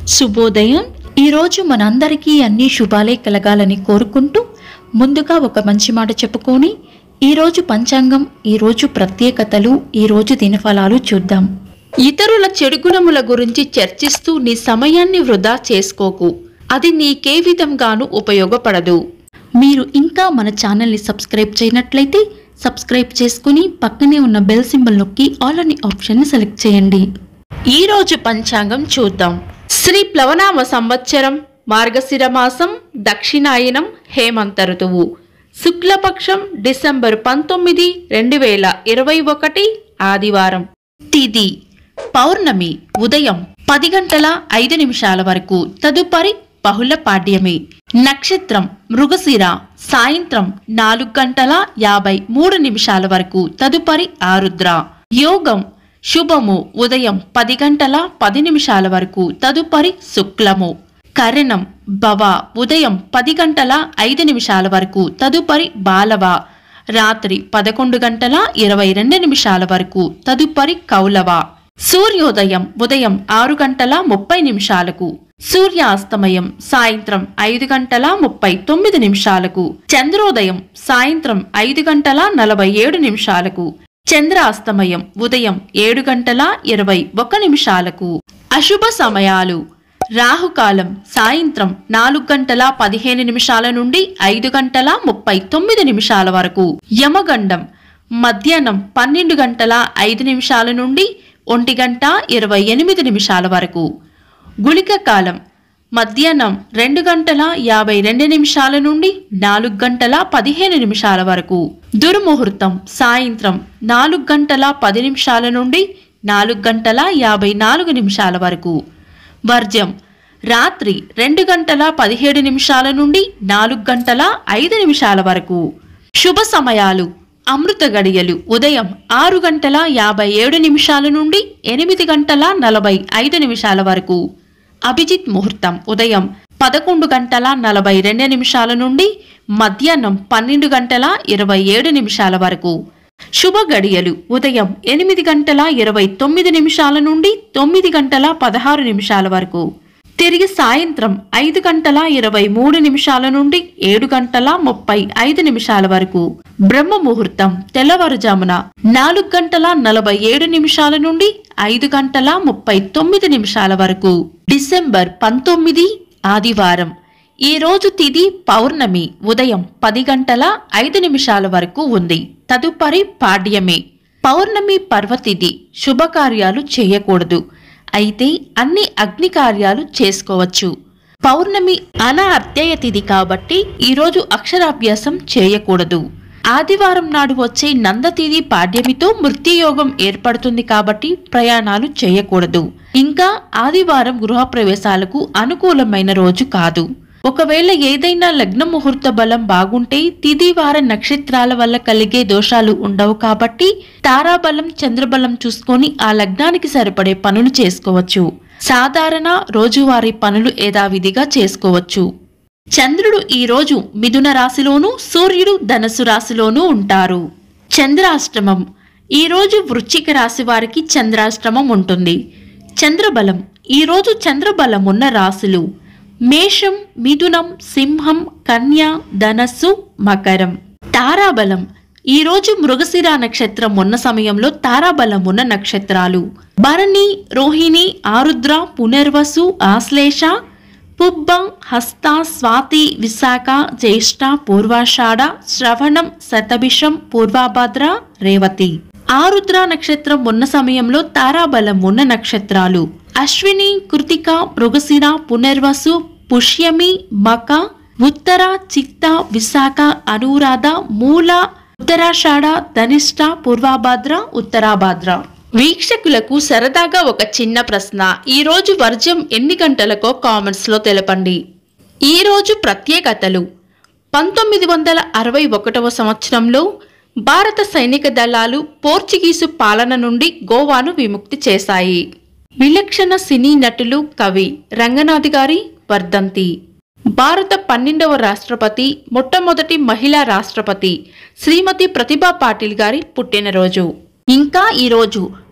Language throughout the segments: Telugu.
శుభోదయం ఈరోజు మనందరికీ అన్ని శుభాలే కలగాలని కోరుకుంటూ ముందుగా ఒక మంచి మాట చెప్పుకొని ఈరోజు పంచాంగం ఈరోజు ప్రత్యేకతలు ఈరోజు దినఫలాలు చూద్దాం ఇతరుల చెడు గుణముల గురించి చర్చిస్తూ నీ సమయాన్ని వృధా చేసుకోకు అది నీకే విధంగానూ ఉపయోగపడదు మీరు ఇంకా మన ఛానల్ని సబ్స్క్రైబ్ చేయనట్లయితే సబ్స్క్రైబ్ చేసుకుని పక్కనే ఉన్న బెల్ సింబల్ నొక్కి ఆల్ అనే ఆప్షన్ని సెలెక్ట్ చేయండి ఈ రోజు పంచాంగం చూద్దాం శ్రీ ప్లవనామ సంవత్సరం మార్గశిర మాసం దక్షిణాయనం హేమంత ఋతువు శుక్లపక్షం డిసెంబర్ పంతొమ్మిది రెండు వేల ఇరవై ఒకటి ఆదివారం తిది పౌర్ణమి ఉదయం పది గంటల ఐదు నిమిషాల వరకు తదుపరి బహుళ పాడ్యమి నక్షత్రం మృగశిర సాయంత్రం నాలుగు గంటల యాభై మూడు నిమిషాల వరకు తదుపరి ఆరుద్ర యోగం శుభము ఉదయం పది గంటల పది నిమిషాల వరకు తదుపరి శుక్లము కరణం భవ ఉదయం పది గంటల ఐదు నిమిషాల వరకు తదుపరి బాలవ రాత్రి పదకొండు గంటల ఇరవై రెండు నిమిషాల వరకు తదుపరి కౌలవ సూర్యోదయం ఉదయం ఆరు గంటల ముప్పై నిమిషాలకు సూర్యాస్తమయం సాయంత్రం ఐదు గంటల ముప్పై తొమ్మిది నిమిషాలకు చంద్రోదయం సాయంత్రం ఐదు గంటల నలభై ఏడు నిమిషాలకు చంద్రాస్తమయం ఉదయం ఏడు గంటల ఇరవై ఒక నిమిషాలకు అశుభ సమయాలు రాహుకాలం సాయంత్రం నాలుగు గంటల పదిహేను నిమిషాల నుండి ఐదు గంటల ముప్పై తొమ్మిది నిమిషాల వరకు యమగండం మధ్యాహ్నం పన్నెండు గంటల ఐదు నిమిషాల నుండి ఒంటి గంట ఇరవై ఎనిమిది నిమిషాల వరకు గుళిక కాలం మధ్యాహ్నం రెండు గంటల యాభై రెండు నిమిషాల నుండి నాలుగు గంటల పదిహేను నిమిషాల వరకు దుర్ముహూర్తం సాయంత్రం నాలుగు గంటల పది నిమిషాల నుండి నాలుగు గంటల యాభై నాలుగు నిమిషాల వరకు వర్జ్యం రాత్రి రెండు గంటల పదిహేడు నిమిషాల నుండి నాలుగు గంటల ఐదు నిమిషాల వరకు శుభ సమయాలు అమృత గడియలు ఉదయం ఆరు గంటల యాభై ఏడు నిమిషాల నుండి ఎనిమిది గంటల నలభై ఐదు నిమిషాల వరకు అభిజిత్ ముహూర్తం ఉదయం పదకొండు గంటల నలభై రెండు నిమిషాల నుండి మధ్యాహ్నం పన్నెండు గంటల ఇరవై ఏడు నిమిషాల వరకు శుభ గడియలు ఉదయం ఎనిమిది గంటల ఇరవై తొమ్మిది నిమిషాల నుండి తొమ్మిది గంటల పదహారు నిమిషాల వరకు తిరిగి సాయంత్రం ఐదు గంటల ఇరవై మూడు నిమిషాల నుండి ఏడు గంటల ముప్పై ఐదు నిమిషాల వరకు బ్రహ్మ ముహూర్తం తెల్లవారుజామున నాలుగు గంటల నలభై ఏడు నిమిషాల నుండి ఐదు గంటల ముప్పై తొమ్మిది నిమిషాల వరకు డిసెంబర్ పంతొమ్మిది ఆదివారం ఈ రోజు తిది పౌర్ణమి ఉదయం పది గంటల ఐదు నిమిషాల వరకు ఉంది తదుపరి పాడ్యమి పౌర్ణమి పర్వతిథి శుభకార్యాలు చేయకూడదు అయితే అన్ని అగ్ని కార్యాలు చేసుకోవచ్చు పౌర్ణమి అన అత్యయ తిథి కాబట్టి ఈరోజు అక్షరాభ్యాసం చేయకూడదు ఆదివారం నాడు వచ్చే నందతిథి పాడ్యమితో మృత్యుయోగం ఏర్పడుతుంది కాబట్టి ప్రయాణాలు చేయకూడదు ఇంకా ఆదివారం గృహప్రవేశాలకు అనుకూలమైన రోజు కాదు ఒకవేళ ఏదైనా లగ్న ముహూర్త బలం బాగుంటే తిథి వార నక్షత్రాల వల్ల కలిగే దోషాలు ఉండవు కాబట్టి తారాబలం చంద్రబలం చూసుకొని ఆ లగ్నానికి సరిపడే పనులు చేసుకోవచ్చు సాధారణ రోజువారీ పనులు యథావిధిగా చేసుకోవచ్చు చంద్రుడు ఈ రోజు మిథున రాశిలోనూ సూర్యుడు ధనస్సు రాశిలోనూ ఉంటారు చంద్రాష్టమం ఈ రోజు వృశ్చిక రాశి వారికి చంద్రాష్టమం ఉంటుంది చంద్రబలం ఈ రోజు చంద్రబలం ఉన్న రాశులు మేషం మిథునం సింహం కన్య ధనస్సు మకరం తారాబలం ఈ రోజు మృగశిర నక్షత్రం ఉన్న సమయంలో తారాబలం ఉన్న నక్షత్రాలు భరణి రోహిణి ఆరుద్ర పునర్వసు ఆశ్లేష పుబ్బ హస్త స్వాతి విశాఖ జ్యేష్ఠ పూర్వాషాఢ శ్రవణం శతభిషం పూర్వాభద్ర రేవతి ఆరుద్ర నక్షత్రం ఉన్న సమయంలో తారాబలం ఉన్న నక్షత్రాలు అశ్విని కృతిక మృగశిర పునర్వసు పుష్యమి మక ఉత్తర చిత్త విశాఖ అనురాధ మూల ఉత్తరాషాఢ ధనిష్ట పూర్వాభాద్ర ఉత్తరాభాద్ర వీక్షకులకు సరదాగా ఒక చిన్న ప్రశ్న ఈ రోజు వర్జ్యం ఎన్ని గంటలకో కామెంట్స్ లో తెలపండి ఈ రోజు ప్రత్యేకతలు పంతొమ్మిది వందల అరవై ఒకటవ సంవత్సరంలో భారత సైనిక దళాలు పోర్చుగీసు పాలన నుండి గోవాను విముక్తి చేశాయి విలక్షణ సినీ నటులు కవి రంగనాథ్ గారి వర్ధంతి భారత పన్నెండవ రాష్ట్రపతి మొట్టమొదటి మహిళా రాష్ట్రపతి శ్రీమతి ప్రతిభా పాటిల్ గారి పుట్టినరోజు ఇంకా ఈరోజు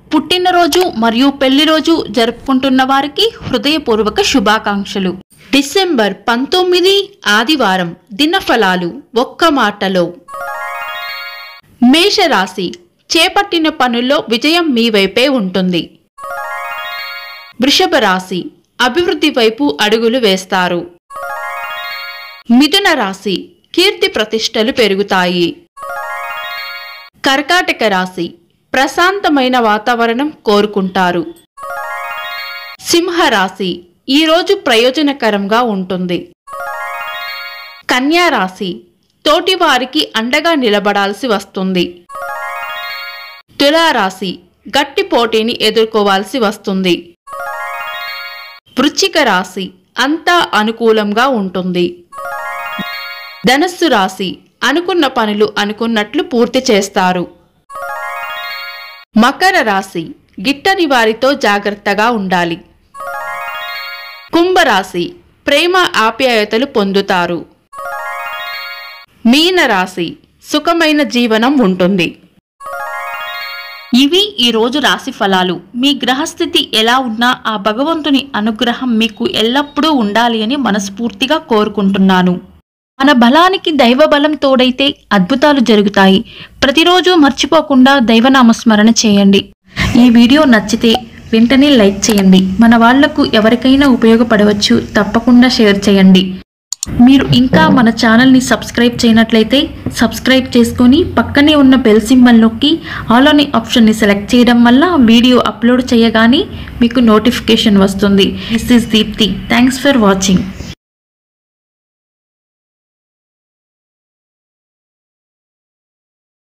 పుట్టినరోజు మరియు పెళ్లి రోజు జరుపుకుంటున్న వారికి హృదయపూర్వక శుభాకాంక్షలు డిసెంబర్ పంతొమ్మిది ఆదివారం దినఫలాలు ఒక్క మాటలో మేషరాశి చేపట్టిన పనుల్లో విజయం మీ వైపే ఉంటుంది వృషభ రాశి అభివృద్ధి వైపు అడుగులు వేస్తారు మిథున రాశి కీర్తి ప్రతిష్టలు పెరుగుతాయి కర్కాటక రాశి ప్రశాంతమైన వాతావరణం కోరుకుంటారు సింహరాశి ఈరోజు ప్రయోజనకరంగా ఉంటుంది కన్యా రాశి తోటి వారికి అండగా నిలబడాల్సి వస్తుంది తులారాశి గట్టి పోటీని ఎదుర్కోవాల్సి వస్తుంది వృశ్చిక రాశి అంతా అనుకూలంగా ఉంటుంది ధనస్సు రాశి అనుకున్న పనులు అనుకున్నట్లు పూర్తి చేస్తారు మకర రాశి గిట్టని వారితో జాగ్రత్తగా ఉండాలి కుంభరాశి ప్రేమ ఆప్యాయతలు పొందుతారు మీనరాశి సుఖమైన జీవనం ఉంటుంది ఇవి ఈ రోజు రాశి ఫలాలు మీ గ్రహస్థితి ఎలా ఉన్నా ఆ భగవంతుని అనుగ్రహం మీకు ఎల్లప్పుడూ ఉండాలి అని మనస్ఫూర్తిగా కోరుకుంటున్నాను మన బలానికి దైవ బలం తోడైతే అద్భుతాలు జరుగుతాయి ప్రతిరోజు మర్చిపోకుండా దైవనామస్మరణ చేయండి ఈ వీడియో నచ్చితే వెంటనే లైక్ చేయండి మన వాళ్లకు ఎవరికైనా ఉపయోగపడవచ్చు తప్పకుండా షేర్ చేయండి మీరు ఇంకా మన ఛానల్ని సబ్స్క్రైబ్ చేయనట్లయితే సబ్స్క్రైబ్ చేసుకొని పక్కనే ఉన్న బెల్ సింబల్ నొక్కి ఆల్ అనే ఆప్షన్ని సెలెక్ట్ చేయడం వల్ల వీడియో అప్లోడ్ చేయగానే మీకు నోటిఫికేషన్ వస్తుంది this is Deepti thanks for watching